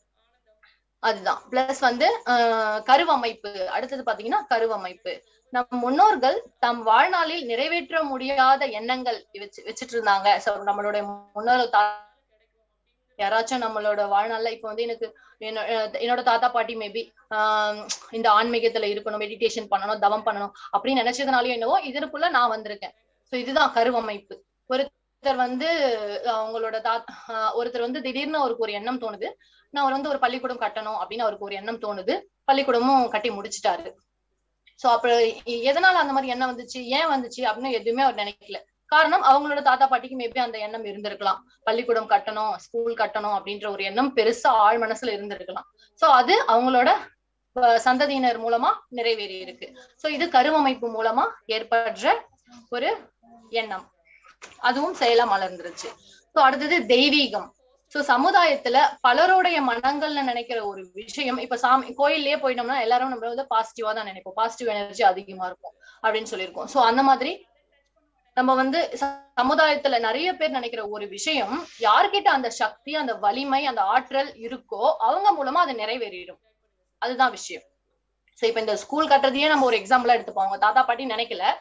S1: அதுதான் பிளஸ் வந்து ஆஹ் கருவமைப்பு அடுத்தது பாத்தீங்கன்னா கருவமைப்பு நம் முன்னோர்கள் தம் வாழ்நாளில் நிறைவேற்ற முடியாத எண்ணங்கள் வச்சு வச்சுட்டு இருந்தாங்க சோ நம்மளுடைய முன்னோர்கள் யாராச்சும் நம்மளோட வாழ்நாள்ல இப்ப வந்து எனக்கு என்னோட தாத்தா பாட்டி மேபி ஆஹ் இந்த ஆன்மீகத்துல இருக்கணும் மெடிடேஷன் பண்ணணும் தவம் பண்ணணும் அப்படின்னு நினைச்சதுனாலயும் என்னவோ இதற்குள்ள நான் வந்திருக்கேன் சோ இதுதான் கருவமைப்பு ஒருத்தர் வந்து அவங்களோட தா ஒருத்தர் வந்து திடீர்னு அவருக்கு ஒரு எண்ணம் தோணுது நான் அவர் வந்து ஒரு பள்ளிக்கூடம் கட்டணும் அப்படின்னு அவருக்கு ஒரு எண்ணம் தோணுது பள்ளிக்கூடமும் கட்டி முடிச்சிட்டாரு சோ அப்ப எதனால அந்த மாதிரி எண்ணம் வந்துச்சு ஏன் வந்துச்சு அப்படின்னு எதுவுமே அவர் நினைக்கல காரணம் அவங்களோட தாத்தா பாட்டிக்கு மேபி அந்த எண்ணம் இருந்திருக்கலாம் பள்ளிக்கூடம் கட்டணும் ஸ்கூல் கட்டணும் அப்படின்ற ஒரு எண்ணம் பெருசா ஆழ் மனசுல இருந்திருக்கலாம் சோ அது அவங்களோட சந்ததியினர் மூலமா நிறைவேறி இருக்கு சோ இது கருவமைப்பு மூலமா ஏற்படுற ஒரு எண்ணம் அதுவும் செயலா மலர்ந்துருச்சு சோ அடுத்தது தெய்வீகம் சோ சமுதாயத்துல பலருடைய மனங்கள்ல நினைக்கிற ஒரு விஷயம் இப்ப சாமி கோயில்லயே போயிட்டோம்னா எல்லாரும் நம்ம வந்து பாசிட்டிவா தான் நினைப்போம் பாசிட்டிவ் எனர்ஜி அதிகமா இருக்கும் அப்படின்னு சொல்லியிருக்கோம் சோ அந்த மாதிரி நம்ம வந்து சமுதாயத்துல நிறைய பேர் நினைக்கிற ஒரு விஷயம் யார்கிட்ட அந்த சக்தி அந்த வலிமை அந்த ஆற்றல் இருக்கோ அவங்க மூலமா அது நிறைவேறிடும் அதுதான் விஷயம் சோ இப்ப இந்த ஸ்கூல் கட்டுறதையே நம்ம ஒரு எக்ஸாம்பிளா எடுத்துப்போம் அவங்க தாத்தா பாட்டி நினைக்கல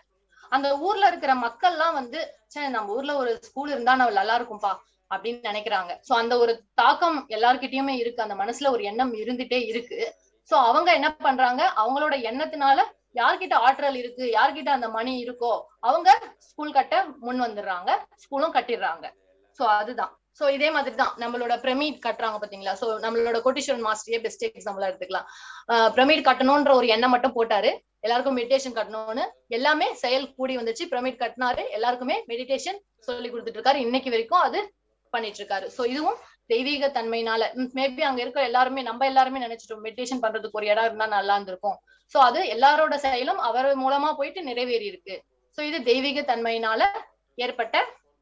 S1: அந்த ஊர்ல இருக்கிற மக்கள்லாம் வந்து சே நம்ம ஊர்ல ஒரு ஸ்கூல் இருந்தா நம்ம நல்லா இருக்கும்பா அப்படின்னு நினைக்கிறாங்க சோ அந்த ஒரு தாக்கம் எல்லார்கிட்டயுமே இருக்கு அந்த மனசுல ஒரு எண்ணம் இருந்துட்டே இருக்கு சோ அவங்க என்ன பண்றாங்க அவங்களோட எண்ணத்தினால யார்கிட்ட ஆற்றல் இருக்கு யார்கிட்ட அந்த மணி இருக்கோ அவங்க ஸ்கூல் கட்ட முன் வந்துடுறாங்க ஸ்கூலும் கட்டிடுறாங்க சோ அதுதான் சோ இதே மாதிரி தான் நம்மளோட பிரமிட் கட்டுறாங்க பாத்தீங்களா சோ நம்மளோட கோட்டீஸ்வரன் மாஸ்டரே பெஸ்ட் எக்ஸாம்பிளா எடுத்துக்கலாம் பிரமிட் கட்டணும்ன்ற ஒரு எண்ணம் மட்டும் போட்டாரு எல்லாருக்கும் மெடிடேஷன் கட்டணும்னு எல்லாமே செயல் கூடி வந்துச்சு பிரமிட் கட்டினாரு எல்லாருக்குமே மெடிடேஷன் சொல்லி கொடுத்துட்டு இருக்காரு இன்னைக்கு வரைக்கும் அது பண்ணிட்டு இருக்காரு சோ இதுவும் தெய்வீக தன்மையினால மேபி அங்க இருக்கிற எல்லாருமே நம்ம எல்லாருமே நினைச்சிட்டோம் மெடிடேஷன் பண்றதுக்கு ஒரு இடம் இருந்தா நல்லா இருந்திருக்கும் சோ அது எல்லாரோட செயலும் அவர் மூலமா போயிட்டு நிறைவேறி இருக்கு சோ இது தெய்வீக தன்மையினால ஏற்பட்ட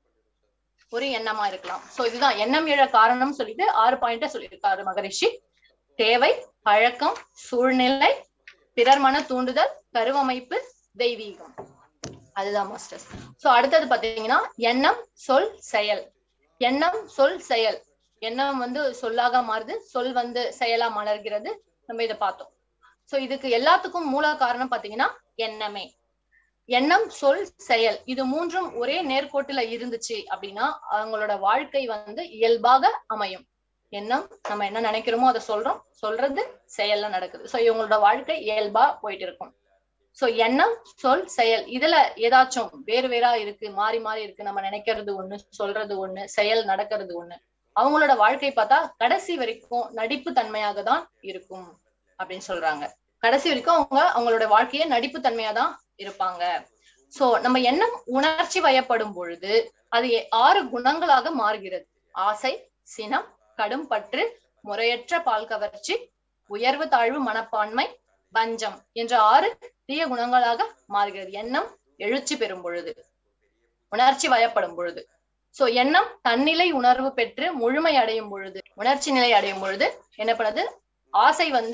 S1: ஒரு எண்ணமா இருக்கலாம் சோ இதுதான் எண்ணம் எழ காரணம் சொல்லிட்டு ஆறு பாயிண்ட சொல்லியிருக்காரு மகரிஷி தேவை பழக்கம் சூழ்நிலை பிறர் மன தூண்டுதல் கருவமைப்பு தெய்வீகம் அதுதான் மாஸ்டர்ஸ் சோ அடுத்தது பாத்தீங்கன்னா எண்ணம் சொல் செயல் எண்ணம் சொல் செயல் எண்ணம் வந்து சொல்லாக மாறுது சொல் வந்து செயலா மலர்கிறது நம்ம இதை பார்த்தோம் சோ இதுக்கு எல்லாத்துக்கும் மூல காரணம் பாத்தீங்கன்னா எண்ணமே எண்ணம் சொல் செயல் இது மூன்றும் ஒரே நேர்கோட்டுல இருந்துச்சு அப்படின்னா அவங்களோட வாழ்க்கை வந்து இயல்பாக அமையும் எண்ணம் நம்ம என்ன நினைக்கிறோமோ அதை சொல்றோம் சொல்றது செயல்ல நடக்குது சோ இவங்களோட வாழ்க்கை இயல்பா போயிட்டு இருக்கும் சோ எண்ணம் சொல் செயல் இதுல ஏதாச்சும் வேறு வேறா இருக்கு மாறி மாறி இருக்கு நம்ம நினைக்கிறது ஒண்ணு சொல்றது ஒண்ணு செயல் நடக்கிறது ஒண்ணு அவங்களோட வாழ்க்கை பார்த்தா கடைசி வரைக்கும் நடிப்பு தன்மையாக தான் இருக்கும் அப்படின்னு சொல்றாங்க கடைசி வரைக்கும் அவங்க அவங்களோட வாழ்க்கைய நடிப்பு தன்மையா தான் இருப்பாங்க சோ நம்ம எண்ணம் உணர்ச்சி வயப்படும் பொழுது அது ஆறு குணங்களாக மாறுகிறது ஆசை சினம் கடும் பற்று முறையற்ற பால் கவர்ச்சி உயர்வு தாழ்வு மனப்பான்மை வஞ்சம் என்ற ஆறு தீய குணங்களாக மாறுகிறது எண்ணம் எழுச்சி பெறும் பொழுது உணர்ச்சி வயப்படும் பொழுது சோ எண்ணம் தன்னிலை உணர்வு பெற்று முழுமை அடையும் பொழுது உணர்ச்சி நிலை அடையும் பொழுது என்ன பண்ணுது ஆசை வந்து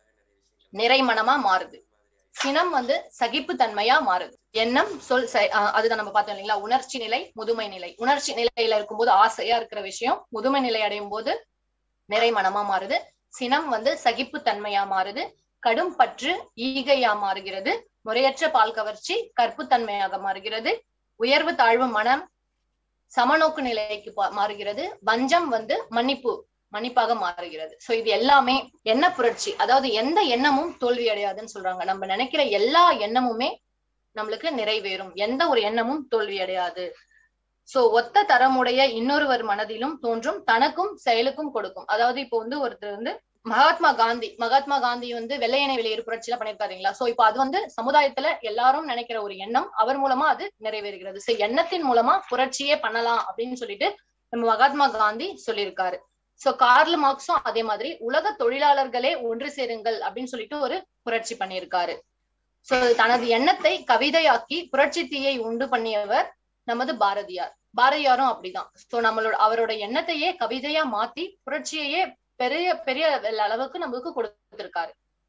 S1: நிறைமனமா மாறுது சினம் வந்து சகிப்பு தன்மையா மாறுது எண்ணம் சொல் அதுதான் நம்ம பார்த்தோம் இல்லைங்களா உணர்ச்சி நிலை முதுமை நிலை உணர்ச்சி நிலையில இருக்கும்போது ஆசையா இருக்கிற விஷயம் முதுமை நிலை அடையும் போது நிறைமனமா மாறுது சினம் வந்து சகிப்பு தன்மையா மாறுது கடும் பற்று ஈகையா மாறுகிறது முறையற்ற பால் கவர்ச்சி கற்புத்தன்மையாக மாறுகிறது உயர்வு தாழ்வு மனம் சமநோக்கு நிலைக்கு மாறுகிறது வஞ்சம் வந்து மன்னிப்பு மன்னிப்பாக மாறுகிறது சோ இது எல்லாமே எண்ண புரட்சி அதாவது எந்த எண்ணமும் தோல்வி அடையாதுன்னு சொல்றாங்க நம்ம நினைக்கிற எல்லா எண்ணமுமே நம்மளுக்கு நிறைவேறும் எந்த ஒரு எண்ணமும் தோல்வி அடையாது சோ ஒத்த தரமுடைய இன்னொருவர் மனதிலும் தோன்றும் தனக்கும் செயலுக்கும் கொடுக்கும் அதாவது இப்போ வந்து ஒருத்தர் வந்து மகாத்மா காந்தி மகாத்மா காந்தி வந்து வெள்ளையனை வெளியேறு புரட்சி எல்லாம் பண்ணிருக்காருங்களா சோ இப்ப அது வந்து சமுதாயத்துல எல்லாரும் நினைக்கிற ஒரு எண்ணம் அவர் மூலமா அது நிறைவேறுகிறது சோ எண்ணத்தின் மூலமா புரட்சியே பண்ணலாம் அப்படின்னு சொல்லிட்டு நம்ம மகாத்மா காந்தி சொல்லியிருக்காரு சோ கார்ல் மார்க்ஸும் அதே மாதிரி உலக தொழிலாளர்களே ஒன்று சேருங்கள் அப்படின்னு சொல்லிட்டு ஒரு புரட்சி பண்ணியிருக்காரு சோ தனது எண்ணத்தை கவிதையாக்கி புரட்சி தீயை உண்டு பண்ணியவர் நமது பாரதியார் பாரதியாரும் அப்படிதான் சோ நம்மளோட அவரோட எண்ணத்தையே கவிதையா மாத்தி புரட்சியையே பெரிய பெரிய அளவுக்கு நம்மளுக்கு கொடுத்திருக்காரு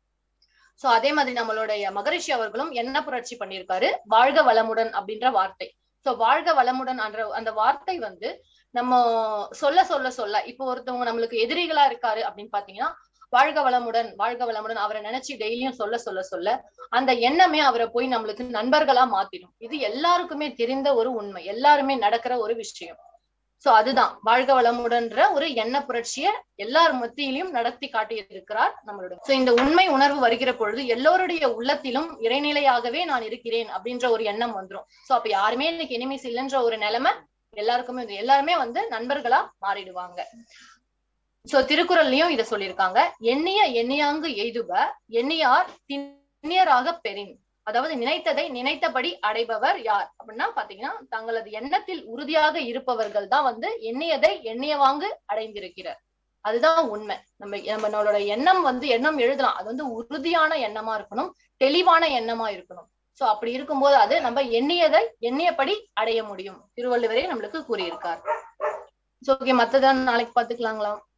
S1: சோ அதே மாதிரி நம்மளுடைய மகரிஷி அவர்களும் என்ன புரட்சி பண்ணியிருக்காரு வாழ்க வளமுடன் அப்படின்ற வார்த்தை சோ வாழ்க வளமுடன் என்ற அந்த வார்த்தை வந்து நம்ம சொல்ல சொல்ல சொல்ல இப்போ ஒருத்தவங்க நம்மளுக்கு எதிரிகளா இருக்காரு அப்படின்னு பாத்தீங்கன்னா வாழ்க வளமுடன் வாழ்க வளமுடன் அவரை நினைச்சு டெய்லியும் சொல்ல சொல்ல சொல்ல அந்த எண்ணமே அவரை போய் நம்மளுக்கு நண்பர்களா மாத்திடும் இது எல்லாருக்குமே தெரிந்த ஒரு உண்மை எல்லாருமே நடக்கிற ஒரு விஷயம் சோ அதுதான் வாழ்க வளமுடன்ற ஒரு எண்ண புரட்சிய எல்லார் மத்தியிலையும் நடத்தி காட்டியிருக்கிறார் நம்மளோட சோ இந்த உண்மை உணர்வு வருகிற பொழுது எல்லோருடைய உள்ளத்திலும் இறைநிலையாகவே நான் இருக்கிறேன் அப்படின்ற ஒரு எண்ணம் வந்துரும் சோ அப்ப யாருமே இன்னைக்கு எனிமிஸ் இல்லைன்ற ஒரு நிலைமை எல்லாருக்குமே எல்லாருமே வந்து நண்பர்களா மாறிடுவாங்க சோ திருக்குறள்லயும் இத சொல்லியிருக்காங்க எண்ணிய எண்ணியாங்கு எய்துப எண்ணியார் திண்ணியராக பெறின் அதாவது நினைத்ததை நினைத்தபடி அடைபவர் யார் அப்படின்னா பாத்தீங்கன்னா தங்களது எண்ணத்தில் உறுதியாக இருப்பவர்கள் தான் வந்து எண்ணியதை எண்ணியவாங்கு அடைந்திருக்கிறார் அதுதான் உண்மை நம்ம நம்மளோட எண்ணம் வந்து எண்ணம் எழுதலாம் அது வந்து உறுதியான எண்ணமா இருக்கணும் தெளிவான எண்ணமா இருக்கணும் சோ அப்படி இருக்கும்போது அது நம்ம எண்ணியதை எண்ணியபடி அடைய முடியும் திருவள்ளுவரே நம்மளுக்கு கூறியிருக்கார் சோ ஓகே மத்ததான் நாளைக்கு பாத்துக்கலாங்களா